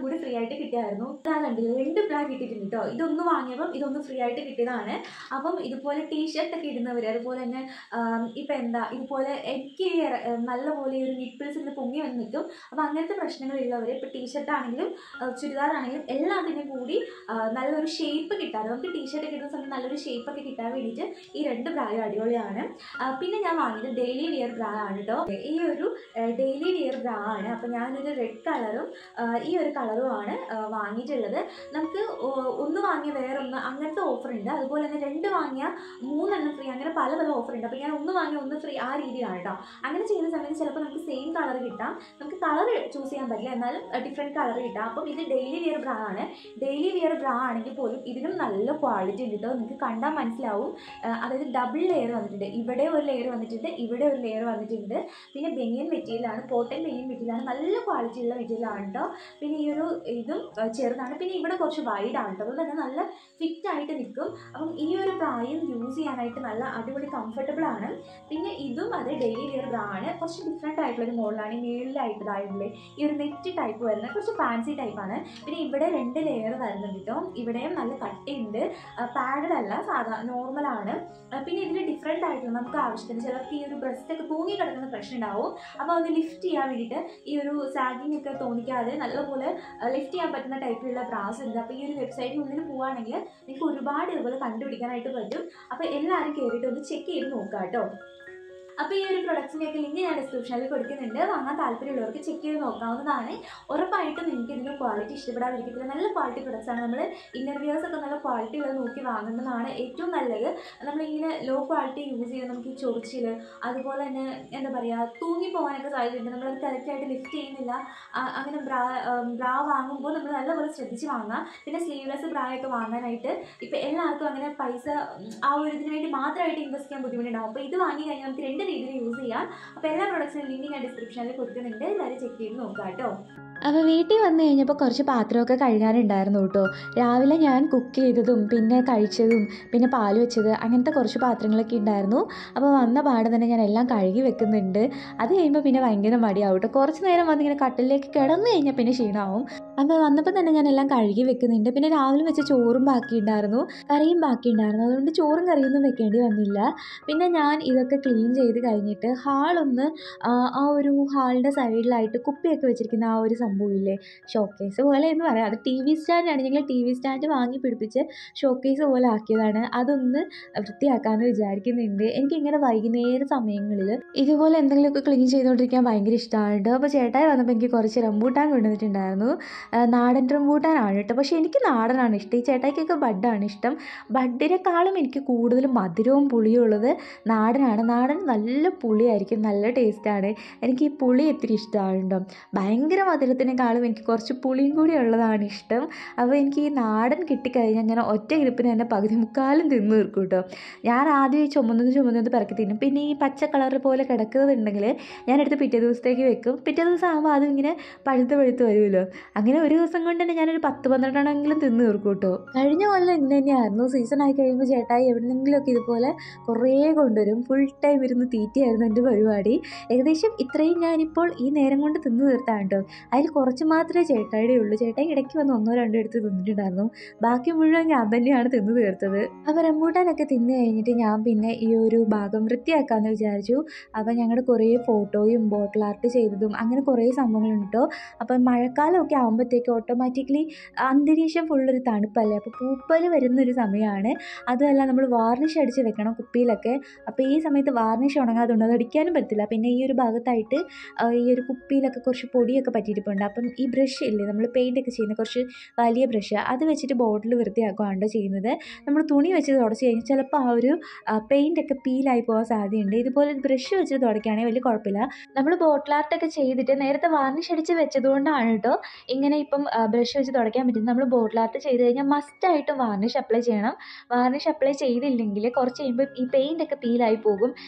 ആയിട്ട് കിട്ടിയായിരുന്നു ഞാൻ കണ്ടില്ല രണ്ട് ബ്രാ കിട്ടിയിട്ടുണ്ട് കേട്ടോ ഇതൊന്ന് വാങ്ങിയപ്പം ഇതൊന്ന് ഫ്രീ ആയിട്ട് കിട്ടിയതാണ് അപ്പം ഇതുപോലെ ടീഷർട്ട് ഒക്കെ ഇടുന്നവർ അതുപോലെ തന്നെ ഇപ്പം എന്താ ഇതുപോലെ എനിക്ക് ഈ ഇറ- ഏഹ് നല്ലപോലെ ഈ ഒരു നിപ്പിൾസ് ഇങ്ങനെ പൊങ്ങി വന്ന് നിൽക്കും അപ്പോൾ അങ്ങനത്തെ പ്രശ്നങ്ങളുള്ളവർ ഇപ്പോൾ ടീഷർട്ട് ആണെങ്കിലും ചുരിദാർ ആണെങ്കിലും എല്ലാത്തിനും കൂടി ആ, നല്ലൊരു ഷേപ്പ് കിട്ടാൻ നമുക്ക് ടീഷർട്ട് കിട്ടുന്ന സമയത്ത് നല്ലൊരു ഷേപ്പ് ഒക്കെ കിട്ടാൻ വേണ്ടിയിട്ട് ഈ രണ്ട് ബ്രായും അടിപൊളിയാണ് ആ, പിന്നെ ഞാൻ വാങ്ങിയത് ഡെയിലി വിയർ ബ്രാ ആണ് കേട്ടോ ഈ ഒരു ഡെയിലി വിയർ ബ്രാ ആണ് അപ്പോൾ ഞാനൊരു റെഡ് കളറും ഈ ഒരു കളറുമാണ് വാങ്ങിയിട്ടുള്ളത് നമുക്ക് ഒ- ഒന്ന് വാങ്ങിയ വേറൊന്ന് അങ്ങനത്തെ ഓഫർ ഉണ്ട് അതുപോലെ തന്നെ രണ്ട് വാങ്ങിയ മൂന്നെണ്ണം ഫ്രീ അങ്ങനെ പല പല ഓഫർ ഉണ്ട് അപ്പോൾ ഞാൻ ഒന്ന് വാങ്ങിയ ഒന്ന് ഫ്രീ ആ രീതിയിലാണ് കേട്ടോ അങ്ങനെ ചെയ്യുന്ന സമയത്ത് ചിലപ്പോൾ നമുക്ക് സെയിം കളർ കിട്ടാം നമുക്ക് കളർ ചൂസ് ചെയ്യാൻ പറ്റില്ല എന്നാലും ഡിഫറെൻറ്റ് കളർ കിട്ടാം അപ്പം ഇത് ഡെയിലി വിയർ ബ്രാ ആണ് ഡെയിലി വിയർ ബ്രാ ആണെങ്കിൽ പോലും ഇതിനും നല്ല ക്വാളിറ്റി ഉണ്ട് കേട്ടോ നിങ്ങൾക്ക് കണ്ടാൽ മനസ്സിലാവും ആ, അതായത് ഡബിൾ ലെയർ വന്നിട്ടുണ്ട് ഇവിടെ ഒരു ലെയർ വന്നിട്ടുണ്ട് ഇവിടെ ഒരു ലെയർ വന്നിട്ടുണ്ട് പിന്നെ ബെനിയൻ മെറ്റീരിയലാണ് കോട്ടൺ ബെനിയൻ മെറ്റീരിയലാണ് നല്ല ക്വാളിറ്റി ഉള്ള മെറ്റീരിയലാണ് കേട്ടോ പിന്നെ ഈ ഒരു ഇതും ആ, ചെറുതാണ് പിന്നെ ഇവിടെ കുറച്ച് വൈഡ് ആണ് കേട്ടോ അതുകൊണ്ട് തന്നെ നല്ല ഫിറ്റ് ആയിട്ട് നിൽക്കും അപ്പം ഈ ഒരു പ്രായം യൂസ് ചെയ്യാനായിട്ട് നല്ല അടിപൊളി കംഫർട്ടബിൾ ആണ് പിന്നെ ഇതും അത് ഡെയിലി വെയർ ബ്രാ ആണ് കുറച്ച് ഡിഫറെൻ്റ് ആയിട്ടുള്ള ഒരു മോഡലാണ് ഈ മേളിലായിട്ട് ഇതായിട്ടുള്ള ഈ ഒരു നെറ്റ് ടൈപ്പ് വരുന്നത് കുറച്ച് ഫാൻസി ടൈപ്പാണ് പിന്നെ ഇവിടെ രണ്ട് ലെയർ വരുന്നുണ്ട് കേട്ടോ ഇവിടെയും നല്ല കട്ടിയുണ്ട് പാഡഡ് അല്ല സാധാ നോർമലാണ് പിന്നെ ഇതിൽ ഡിഫറെൻ്റ് ആയിട്ടുള്ള നമുക്ക് ആവശ്യത്തിന് ചിലർക്ക് ഈ ഒരു ബ്രസ്റ്റ് ഒക്കെ തൂങ്ങി കിടക്കുന്ന പ്രശ്നം ഉണ്ടാവും അപ്പോൾ അത് ലിഫ്റ്റ് ചെയ്യാൻ വേണ്ടിയിട്ട് ഈ ഒരു സാഗിങ് ഒക്കെ തോന്നിക്കാതെ നല്ലപോലെ ലിഫ്റ്റ് ചെയ്യാൻ പറ്റുന്ന ടൈപ്പിലുള്ള ബ്രാസ് ഉണ്ട് അപ്പോൾ ഈ ഒരു വെബ്സൈറ്റിനുള്ളിൽ പോവുകയാണെങ്കിൽ നിങ്ങൾക്ക് ഒരുപാട് ഇതുപോലെ കണ്ടുപിടിക്കാനായിട്ട് പറ്റും അപ്പോൾ എല്ലാവരും കയറിയിട്ട് ഒന്ന് ചെക്ക് ചെയ്ത് നോക്കാം കേട്ടോ അപ്പോൾ ഈ ഒരു പ്രൊഡക്റ്റിൻ്റെയൊക്കെ ലിങ്ക് ഞാൻ ഡിസ്ക്രിപ്ഷനിൽ കൊടുക്കുന്നുണ്ട് വാങ്ങാൻ താല്പര്യമുള്ളവർക്ക് ചെക്ക് ചെയ്ത് നോക്കാവുന്നതാണ് ഉറപ്പായിട്ടും നിങ്ങൾക്ക് ഇതിൻ്റെ ക്വാളിറ്റി ഇഷ്ടപ്പെടാതിരിക്കത്തില്ല നല്ല ക്വാളിറ്റി പ്രൊഡക്ട്സ് ആണ് നമ്മൾ ഇന്നർവിയേഴ്സ് ഒക്കെ നല്ല ക്വാളിറ്റി ഉള്ളത് നോക്കി വാങ്ങുന്നതാണ് ഏറ്റവും നല്ലത് നമ്മളിങ്ങനെ ലോ ക്വാളിറ്റി യൂസ് ചെയ്ത് നമുക്ക് ഈ ചൊറിച്ചിൽ അതുപോലെ തന്നെ എന്താ പറയുക തൂങ്ങി പോകാനൊക്കെ സാധ്യതയുണ്ട് നമ്മളത് കറക്റ്റായിട്ട് ലിഫ്റ്റ് ചെയ്യുന്നില്ല ആ, അങ്ങനെ ബ്രാ ബ്രാ വാങ്ങുമ്പോൾ നമ്മൾ നല്ലപോലെ ശ്രദ്ധിച്ച് വാങ്ങാം പിന്നെ സ്ലീവ്ലെസ് ബ്രാ ഒക്കെ വാങ്ങാനായിട്ട് ഇപ്പം എല്ലാവർക്കും അങ്ങനെ പൈസ ഉം, ആ ഒരു ഇതിന് വേണ്ടി മാത്രമായിട്ട് ഇൻവെസ്റ്റ് ചെയ്യാൻ ബുദ്ധിമുട്ടുണ്ടാവും അപ്പോൾ ഇത് വാങ്ങി കഴിഞ്ഞാൽ നമുക്ക് രണ്ട് രീതിയിൽ യൂസ് ചെയ്യാം അപ്പോൾ എല്ലാ പ്രൊഡക്ട്സിനും ലിങ്ക് ഞാൻ ഡിസ്ക്രിപ്ഷനിൽ കൊടുക്കുന്നുണ്ട് എല്ലാവരും ചെക്ക് ചെയ്ത് നോക്കാം കേട്ടോ അപ്പോൾ വീട്ടിൽ വന്നു കഴിഞ്ഞപ്പോൾ കുറച്ച് പാത്രമൊക്കെ കഴുകാനുണ്ടായിരുന്നു കേട്ടോ രാവിലെ ഞാൻ കുക്ക് ചെയ്തതും പിന്നെ കഴിച്ചതും പിന്നെ പാൽ വെച്ചത് അങ്ങനത്തെ കുറച്ച് പാത്രങ്ങളൊക്കെ ഉണ്ടായിരുന്നു അപ്പോൾ വന്ന പാടെ തന്നെ ഞാൻ എല്ലാം കഴുകി വെക്കുന്നുണ്ട് അത് കഴിയുമ്പോൾ പിന്നെ ഭയങ്കര മടിയാവും കേട്ടോ കുറച്ച് നേരം വന്നിങ്ങനെ കട്ടിലേക്ക് കിടന്നു കഴിഞ്ഞാൽ പിന്നെ ക്ഷീണമാവും അപ്പോൾ വന്നപ്പോൾ തന്നെ ഞാൻ എല്ലാം കഴുകി വെക്കുന്നുണ്ട് പിന്നെ രാവിലെ വെച്ച ചോറും ബാക്കിയുണ്ടായിരുന്നു കറിയും ബാക്കിയുണ്ടായിരുന്നു അതുകൊണ്ട് ചോറും കറിയൊന്നും വെക്കേണ്ടി വന്നില്ല പിന്നെ ഞാൻ ഇതൊക്കെ ക്ലീൻ ചെയ്ത് കഴിഞ്ഞിട്ട് ഹാളൊന്ന് ആ ആ ഒരു ഹാളിൻ്റെ സൈഡിലായിട്ട് കുപ്പിയൊക്കെ വെച്ചിരിക്കുന്ന ആ ഒരു സംഭവമില്ലേ ഷോക്കേസ് പോലെ എന്ന് പറയാം അത് ടി വി സ്റ്റാൻഡാണ് ഞങ്ങൾ ടി വി സ്റ്റാൻഡ് വാങ്ങി പിടിപ്പിച്ച് ഷോക്കേസ് പോലെ ആക്കിയതാണ് അതൊന്ന് വൃത്തിയാക്കാമെന്ന് വിചാരിക്കുന്നുണ്ട് എനിക്കിങ്ങനെ വൈകുന്നേര സമയങ്ങളിൽ ഇതുപോലെ എന്തെങ്കിലുമൊക്കെ ക്ലീൻ ചെയ്തുകൊണ്ടിരിക്കാൻ ഭയങ്കര ഇഷ്ടമാണ് അപ്പോൾ ചേട്ടായി വന്നപ്പോൾ എനിക്ക് കുറച്ച് റംബൂട്ടാൻ കൊണ്ടുവന്നിട്ടുണ്ടായിരുന്നു ആ, നാടൻ റംബൂട്ടാനാണ് കേട്ടോ പക്ഷേ എനിക്ക് നാടനാണ് ഇഷ്ടം ഈ ചേട്ടായിക്കൊക്കെ ബഡാണ് ഇഷ്ടം ബഡിനെക്കാളും എനിക്ക് കൂടുതൽ മധുരവും പുളിയും ഉള്ളത് നാടനാണ് നാടൻ നല്ല പുളിയായിരിക്കും നല്ല ടേസ്റ്റാണ് എനിക്ക് ഈ പുളി ഇത്തിരി ഇഷ്ടമാണ് കേട്ടോ ഭയങ്കര മധുരത്തിനേക്കാളും എനിക്ക് കുറച്ച് പുളിയും കൂടി ഉള്ളതാണ് ഇഷ്ടം അപ്പോൾ എനിക്ക് ഈ നാടൻ കിട്ടിക്കഴിഞ്ഞാൽ ഞാൻ ഒറ്റ ഇരിപ്പിന് തന്നെ പകുതി മുക്കാലും തിന്നു തീർക്കും കേട്ടോ ഞാൻ ആദ്യം ഈ ചുമന്നത് ചുമന്നത് പിറക്കി തിന്നും പിന്നെ ഈ പച്ച കളർ പോലെ കിടക്കുന്നതുണ്ടെങ്കിൽ ഞാനെടുത്ത് പിറ്റേ ദിവസത്തേക്ക് വെക്കും പിറ്റേ ദിവസം ആകുമ്പോൾ അതും ഇങ്ങനെ പഴുത്ത് പഴുത്ത് വരുമല്ലോ അങ്ങനെ ഒരു ദിവസം കൊണ്ട് തന്നെ ഞാനൊരു പത്ത് പന്ത്രണ്ടെണ്ണമെങ്കിലും തിന്ന് തീർക്കും കേട്ടോ കഴിഞ്ഞ കൊല്ലം ഇങ്ങനെ തന്നെയായിരുന്നു സീസൺ ആയി കഴിയുമ്പോൾ ചേട്ടായി എവിടെന്നെങ്കിലുമൊക്കെ ഇതുപോലെ കുറേ കൊണ്ടുവരും ഫുൾ ടൈം ഇരുന്ന് തീറ്റയായിരുന്നു എൻ്റെ പരിപാടി ഏകദേശം ഇത്രയും ഞാനിപ്പോൾ ഈ നേരം കൊണ്ട് തിന്നു തീർത്താണ് കേട്ടോ അതിൽ കുറച്ച് മാത്രമേ ചേട്ടായിയുടെ ഉള്ളൂ ചേട്ടായി ഇടയ്ക്ക് വന്ന് ഒന്നോ രണ്ടോ എടുത്ത് തിന്നിട്ടുണ്ടായിരുന്നു ബാക്കി മുഴുവൻ ഞാൻ തന്നെയാണ് തിന്നു തീർത്തത് അപ്പോൾ റംബൂട്ടാനൊക്കെ തിന്നു കഴിഞ്ഞിട്ട് ഞാൻ പിന്നെ ഈ ഒരു ഭാഗം വൃത്തിയാക്കാമെന്ന് വിചാരിച്ചു അപ്പോൾ ഞങ്ങളുടെ കുറേ ഫോട്ടോയും ബോട്ടിൽ ആർട്ട് ചെയ്തതും അങ്ങനെ കുറേ സംഭവങ്ങളുണ്ട് കേട്ടോ അപ്പം മഴക്കാലമൊക്കെ ആകുമ്പോഴത്തേക്ക് ഓട്ടോമാറ്റിക്കലി അന്തരീക്ഷം ഫുള്ളൊരു തണുപ്പല്ലേ അപ്പോൾ പൂപ്പൽ വരുന്നൊരു സമയമാണ് അതുമല്ല നമ്മൾ വാർണിഷ് അടിച്ച് വെക്കണം കുപ്പിയിലൊക്കെ അപ്പോൾ ഈ സമയത്ത് വാർണിഷ് ഉണങ്ങാതുണ്ട് അത് അടിക്കാനും പറ്റില്ല പിന്നെ ഈ ഒരു ഭാഗത്തായിട്ട് ആ, ഈ ഒരു കുപ്പിയിലൊക്കെ കുറച്ച് പൊടിയൊക്കെ പറ്റിയിട്ടുണ്ട് അപ്പം ഈ ബ്രഷ് ഇല്ലേ നമ്മൾ പെയിൻ്റ് ഒക്കെ ചെയ്യുന്ന കുറച്ച് വലിയ ബ്രഷ് അത് വെച്ചിട്ട് ബോട്ടിൽ വൃത്തിയാക്കുകയാണ് ചെയ്യുന്നത് നമ്മൾ തുണി വെച്ച് തുടച്ച് കഴിഞ്ഞാൽ ചിലപ്പോൾ ആ ഒരു പെയിൻ്റ് ഒക്കെ പീലായി പോകാൻ സാധ്യതയുണ്ട് ഇതുപോലെ ബ്രഷ് വെച്ച് തുടയ്ക്കുകയാണെങ്കിൽ വലിയ കുഴപ്പമില്ല നമ്മൾ ബോട്ടിൽ ആർട്ടൊക്കെ ചെയ്തിട്ട് നേരത്തെ വാർണിഷ് അടിച്ച് വെച്ചതുകൊണ്ടാണ് കേട്ടോ ഇങ്ങനെ ഇപ്പം ബ്രഷ് വെച്ച് തുടയ്ക്കാൻ പറ്റുന്നത് നമ്മൾ ബോട്ടിൽ ആർട്ട് ചെയ്ത് കഴിഞ്ഞാൽ മസ്റ്റായിട്ടും വാർണിഷ് അപ്ലൈ ചെയ്യണം വാർണിഷ് അപ്ലൈ ചെയ്തില്ലെങ്കിൽ കുറച്ച് കഴിയുമ്പോൾ ഈ പെയിൻ്റ് ഒക്കെ പീലായി പോകും പിന്നെ എന്തെങ്കിലും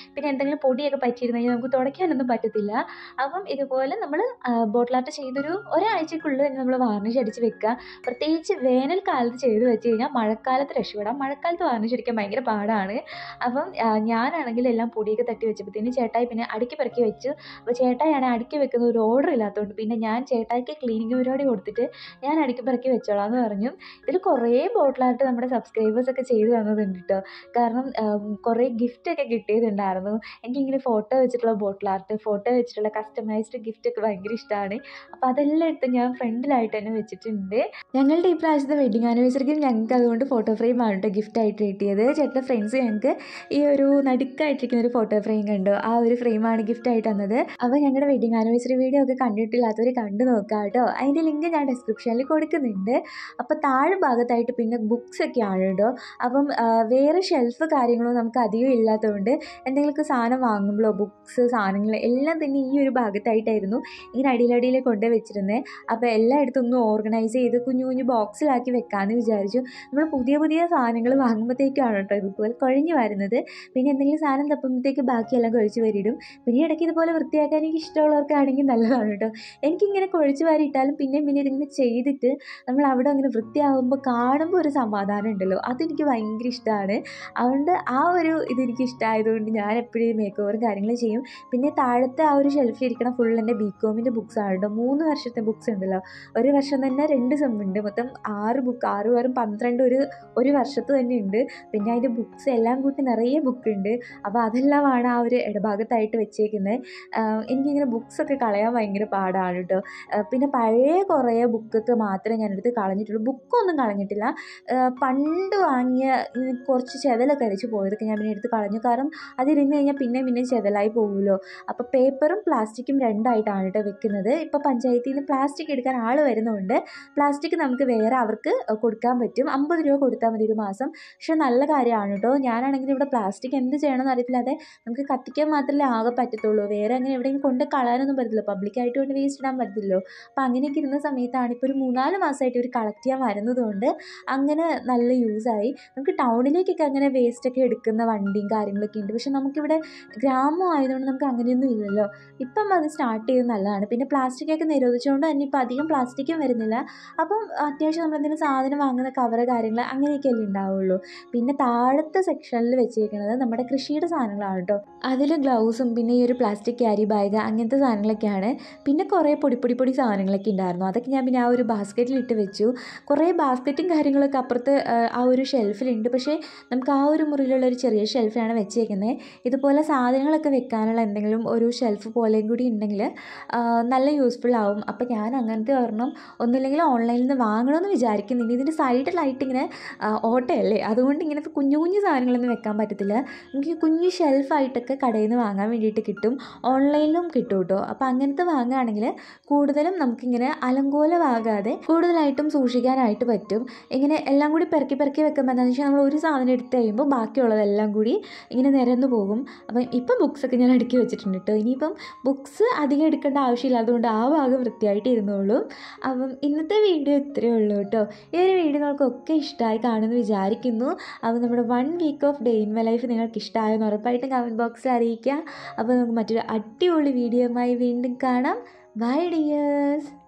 എന്തെങ്കിലും പൊടിയൊക്കെ പറ്റിയിരുന്നു കഴിഞ്ഞാൽ നമുക്ക് തുടയ്ക്കാനൊന്നും പറ്റത്തില്ല അപ്പം ഇതുപോലെ നമ്മൾ ബോട്ടിൽ ആർട്ട് ചെയ്തൊരു ഒരാഴ്ചക്കുള്ളിൽ തന്നെ നമ്മൾ വാർണിഷ് അടിച്ച് വെക്കുക പ്രത്യേകിച്ച് വേനൽക്കാലത്ത് ചെയ്ത് വെച്ച് കഴിഞ്ഞാൽ മഴക്കാലത്ത് രക്ഷപ്പെടാം മഴക്കാലത്ത് വാർണിഷ് അടിക്കാൻ ഭയങ്കര പാടാണ് അപ്പം ആ, ഞാനാണെങ്കിൽ എല്ലാം പൊടിയൊക്കെ തട്ടി വെച്ചപ്പോഴത്തേന് ചേട്ടായി പിന്നെ അടുക്കി പെറുക്കി വെച്ചു അപ്പോൾ ചേട്ടായാണ് അടുക്കി വെക്കുന്ന ഒരു ഓർഡർ ഇല്ലാത്തതുകൊണ്ട് പിന്നെ ഞാൻ ചേട്ടായിക്ക് ക്ലീനിങ് പരിപാടി കൊടുത്തിട്ട് ഞാൻ അടുക്കി പെറുക്കി വെച്ചോളാം എന്ന് പറഞ്ഞു ഇതിൽ കുറേ ബോട്ടിലായിട്ട് നമ്മുടെ സബ്സ്ക്രൈബേഴ്സൊക്കെ ചെയ്തു തന്നതുണ്ട് കേട്ടോ കാരണം ഉം, കുറേ ഗിഫ്റ്റൊക്കെ കിട്ടിയതുണ്ടായിരുന്നു എനിക്കിങ്ങനെ ഫോട്ടോ വെച്ചിട്ടുള്ള ബോട്ടിൽ ആർട്ട് ഫോട്ടോ വെച്ചിട്ടുള്ള കസ്റ്റമൈസ്ഡ് ഗിഫ്റ്റൊക്കെ ഭയങ്കര ഇഷ്ടമാണ് അപ്പോൾ അതെല്ലാം എടുത്ത് ഞാൻ ഫ്രണ്ടിലായിട്ട് തന്നെ വെച്ചിട്ടുണ്ട് ഞങ്ങളുടെ ഈ പ്രാവശ്യത്തെ വെഡിങ് ആനിവേഴ്സറിക്ക് ഞങ്ങൾക്ക് അതുകൊണ്ട് ഫോട്ടോ ഫ്രെയിം ആണ് കേട്ടോ ഗിഫ്റ്റായിട്ട് കിട്ടിയത് ചേട്ടൻ്റെ ഫ്രണ്ട്സ് ഞങ്ങൾക്ക് ഈ ഒരു നടുക്കായിട്ടിരിക്കുന്ന ഒരു ഫോട്ടോ ഫ്രെയിം കണ്ടു ആ ഒരു ഫ്രെയിമാണ് ഗിഫ്റ്റായിട്ട് തന്നത് അപ്പോൾ ഞങ്ങളുടെ വെഡിങ് ആനിവേഴ്സറി വീഡിയോ ഒക്കെ കണ്ടിട്ടില്ലാത്തവർ കണ്ടു നോക്കാം കേട്ടോ അതിൻ്റെ ലിങ്ക് ഞാൻ ഡിസ്ക്രിപ്ഷനിൽ കൊടുക്കുന്നുണ്ട് അപ്പോൾ താഴെ ഭാഗത്തായിട്ട് പിന്നെ ബുക്സ് ഒക്കെയാണ് കേട്ടോ അപ്പം ആ, വേറെ ഷെൽഫ് കാര്യങ്ങളോ നമുക്ക് അധികം ഇല്ലാത്തതുകൊണ്ട് എന്തെങ്കിലുമൊക്കെ സാധനം വാങ്ങുമ്പോഴോ ബുക്സ് സാധനങ്ങൾ എല്ലാം തന്നെ ഈ ഒരു ഭാഗത്തായിട്ടായിരുന്നു ഇങ്ങനെ അടിയിലടിയിൽ കൊണ്ട് വെച്ചിരുന്നത് അപ്പോൾ എല്ലായിടത്തും ഒന്ന് ഓർഗനൈസ് ചെയ്ത് കുഞ്ഞു കുഞ്ഞു ബോക്സിലാക്കി വെക്കാമെന്ന് വിചാരിച്ചു നമ്മൾ പുതിയ പുതിയ സാധനങ്ങൾ വാങ്ങുമ്പോഴത്തേക്കാണ് കേട്ടോ ഇതുപോലെ കുഴഞ്ഞു വരുന്നത് പിന്നെ എന്തെങ്കിലും സാധനം തപ്പുമ്പോഴത്തേക്ക് ബാക്കിയെല്ലാം കുഴച്ച് വരിയിടും പിന്നെ ഇടയ്ക്ക് ഇതുപോലെ വൃത്തിയാക്കാൻ എനിക്ക് ഇഷ്ടമുള്ളവർക്കാണെങ്കിൽ നല്ലതാണ് കേട്ടോ എനിക്കിങ്ങനെ കുഴച്ച് വാരിയിട്ടാലും പിന്നെയും പിന്നെ ഇതിങ്ങനെ ചെയ്തിട്ട് നമ്മൾ അവിടെ അങ്ങനെ വൃത്തിയാകുമ്പോൾ കാണുമ്പോൾ ഒരു സമാധാനം ഉണ്ടല്ലോ അതെനിക്ക് ഭയങ്കര ഇഷ്ടമാണ് അതുകൊണ്ട് ആ ഒരു ഇതെനിക്ക് ഇഷ്ടമായതുകൊണ്ട് ഞാൻ എപ്പോഴും മേക്ക് ഓവറും കാര്യങ്ങളും ചെയ്യും പിന്നെ താഴത്തെ ആ ഒരു ഷെൽഫിൽ ഇരിക്കണം ഫുൾ എൻ്റെ ബി കോമിൻ്റെ ബുക്സ് ആണ് കേട്ടോ മൂന്ന് വർഷത്തെ ബുക്സ് ഉണ്ടല്ലോ ഒരു വർഷം തന്നെ രണ്ട് സെം ഉണ്ട് മൊത്തം ആറ് ബുക്ക് ആറ് പേരും പന്ത്രണ്ട് ഒരു ഒരു വർഷത്ത് തന്നെ ഉണ്ട് പിന്നെ അതിൻ്റെ ബുക്സ് എല്ലാം കൂട്ടി നിറയെ ബുക്ക് ഉണ്ട് അപ്പോൾ അതെല്ലാമാണ് ആ ഒരു ഇടഭാഗത്തായിട്ട് വെച്ചേക്കുന്നത് ആഹ് എനിക്കിങ്ങനെ ബുക്സൊക്കെ കളയാൻ ഭയങ്കര പാടാണ് കേട്ടോ ആഹ് പിന്നെ പഴയ കുറേ ബുക്കൊക്കെ മാത്രമേ ഞാനെടുത്ത് കളഞ്ഞിട്ടുള്ളൂ ബുക്കൊന്നും കളഞ്ഞിട്ടില്ല ആഹ് പണ്ട് വാങ്ങിയ ഈ കുറച്ച് ചെതലൊക്കെ അടിച്ച് പോയതൊക്കെ ഞാൻ പിന്നെ എടുത്ത് കളഞ്ഞു കാരണം അതിരുന്ന് കഴിഞ്ഞാൽ പിന്നെ പിന്നെ ചെതലായി പോകുമല്ലോ അപ്പോൾ പേപ്പറും പ്ലാസ്റ്റിക്കും രണ്ടായിട്ടാണ് കേട്ടോ വെക്കുന്നത് ഇപ്പോൾ പഞ്ചായത്തിൽ നിന്ന് പ്ലാസ്റ്റിക് എടുക്കാൻ ആൾ വരുന്നതുകൊണ്ട് പ്ലാസ്റ്റിക് നമുക്ക് വേറെ അവർക്ക് കൊടുക്കാൻ പറ്റും അമ്പത് രൂപ കൊടുത്താൽ മതി ഒരു മാസം പക്ഷെ നല്ല കാര്യമാണ് കേട്ടോ ഞാനാണെങ്കിൽ ഇവിടെ പ്ലാസ്റ്റിക് എന്ത് ചെയ്യണമെന്ന് അറിയത്തില്ലാതെ നമുക്ക് കത്തിക്കാൻ മാത്രമല്ലേ ആകെ പറ്റത്തുള്ളൂ വേറെ അങ്ങനെ എവിടെയെങ്കിലും കൊണ്ട് കളയാനൊന്നും പറ്റില്ല പബ്ലിക്കായിട്ട് കൊണ്ട് വേസ്റ്റ് ഇടാൻ പറ്റില്ലല്ലോ അപ്പോൾ അങ്ങനെയൊക്കെ ഇരുന്ന സമയത്താണ് ഇപ്പോൾ ഒരു മൂന്നാല് മാസമായിട്ട് ഇവർ കളക്ട് ചെയ്യാൻ വരുന്നത് കൊണ്ട് അങ്ങനെ നല്ല യൂസായി നമുക്ക് ടൗണിലേക്കൊക്കെ അങ്ങനെ വേസ്റ്റൊക്കെ എടുക്കുന്ന വണ്ടിയും കാര്യങ്ങളൊക്കെ ഉണ്ട് പക്ഷെ നമുക്കിവിടെ ഗ്രാമം ആയതുകൊണ്ട് നമുക്ക് അങ്ങനെയൊന്നും ഇല്ലല്ലോ ഇപ്പം അത് സ്റ്റാർട്ട് ചെയ്യുന്നത് നല്ലതാണ് പിന്നെ പ്ലാസ്റ്റിക്കൊക്കെ നിരോധിച്ചുകൊണ്ട് തന്നെ ഇപ്പോൾ അധികം പ്ലാസ്റ്റിക്കും വരുന്നില്ല അപ്പം അത്യാവശ്യം നമ്മൾ എന്തെങ്കിലും സാധനം വാങ്ങുന്ന കവറ് കാര്യങ്ങൾ അങ്ങനെയൊക്കെയല്ലേ ഉണ്ടാവുള്ളൂ പിന്നെ താഴത്തെ സെക്ഷനിൽ വെച്ചേക്കുന്നത് നമ്മുടെ കൃഷിയുടെ സാധനങ്ങളാണ് കേട്ടോ അതിൽ ഗ്ലൗസും പിന്നെ ഈ ഒരു പ്ലാസ്റ്റിക് ക്യാരി ബാഗ് അങ്ങനത്തെ സാധനങ്ങളൊക്കെയാണ് പിന്നെ കുറേ പൊടി പൊടി പൊടി സാധനങ്ങളൊക്കെ ഉണ്ടായിരുന്നു അതൊക്കെ ഞാൻ പിന്നെ ആ ഒരു ബാസ്ക്കറ്റിൽ ഇട്ട് വെച്ചു കുറേ ബാസ്ക്കറ്റും കാര്യങ്ങളൊക്കെ അപ്പുറത്ത് ആ, ആ ഒരു ഷെൽഫിലുണ്ട് പക്ഷേ നമുക്ക് ആ ഒരു മുറിയിലുള്ള ഒരു ചെറിയ ഷെൽഫിലാണ് വെച്ചേക്കുന്നത് ഇതുപോലെ സാധനങ്ങളൊക്കെ വെക്കാനുള്ള എന്തെങ്കിലും ഒരു ഷെൽഫ് പോലെയും കൂടി ഉണ്ടെങ്കിൽ ആ, നല്ല യൂസ്ഫുൾ ആവും അപ്പോൾ ഞാൻ അങ്ങനത്തെ ഒരെണ്ണം ഒന്നില്ലെങ്കിൽ ഓൺലൈനിൽ നിന്ന് വാങ്ങണമെന്ന് വിചാരിക്കുന്നുണ്ട് ഇതിൻ്റെ സൈഡിലായിട്ട് ഇങ്ങനെ ആ, ഓട്ടയല്ലേ അതുകൊണ്ട് ഇങ്ങനത്തെ കുഞ്ഞു കുഞ്ഞു സാധനങ്ങളൊന്നും വെക്കാൻ പറ്റത്തില്ല നമുക്ക് ഈ കുഞ്ഞു ഷെൽഫായിട്ടൊക്കെ കടയിൽ നിന്ന് വാങ്ങാൻ വേണ്ടിയിട്ട് കിട്ടും ഓൺലൈനിലും കിട്ടും കേട്ടോ അപ്പോൾ അങ്ങനത്തെ വാങ്ങുകയാണെങ്കിൽ കൂടുതലും നമുക്കിങ്ങനെ അലങ്കോലമാകാതെ കൂടുതലായിട്ടും സൂക്ഷിക്കാനായിട്ട് പറ്റും ഇങ്ങനെ എല്ലാം കൂടി പെറുക്കി പെറുക്കി വെക്കുമ്പോൾ എന്താണെന്ന് വെച്ചാൽ നമ്മൾ ഒരു സാധനം എടുത്ത് കഴിയുമ്പോൾ ബാക്കിയുള്ളതെല്ലാം കൂടി ഇങ്ങനെ നിരന്നു പോകും അപ്പം ഇപ്പം ബുക്സൊക്കെ ഞാൻ അടുക്കി വെച്ചിട്ടുണ്ട് കേട്ടോ ഇനിയിപ്പം ബുക്സ് അധികം എടുക്കേണ്ട ആവശ്യമില്ല അതുകൊണ്ട് ആ ഭാഗം വൃത്തിയായിട്ട് ഇരുന്നോളും അപ്പം ഇന്നത്തെ വീഡിയോ ഇത്രയേ ഉള്ളൂ കേട്ടോ ഈ ഒരു വീഡിയോ നിങ്ങൾക്കൊക്കെ ഇഷ്ടമായി കാണുമെന്ന് വിചാരിക്കുന്നു അപ്പോൾ നമ്മുടെ one week of day in my life നിങ്ങൾക്ക് ഇഷ്ടമായെന്ന് ഉറപ്പായിട്ടും കമൻറ്റ് ബോക്സിൽ അറിയിക്കുക അപ്പോൾ നമുക്ക് മറ്റൊരു അടിപൊളി വീഡിയോയുമായി വീണ്ടും കാണാം ബൈ ഡിയേഴ്സ്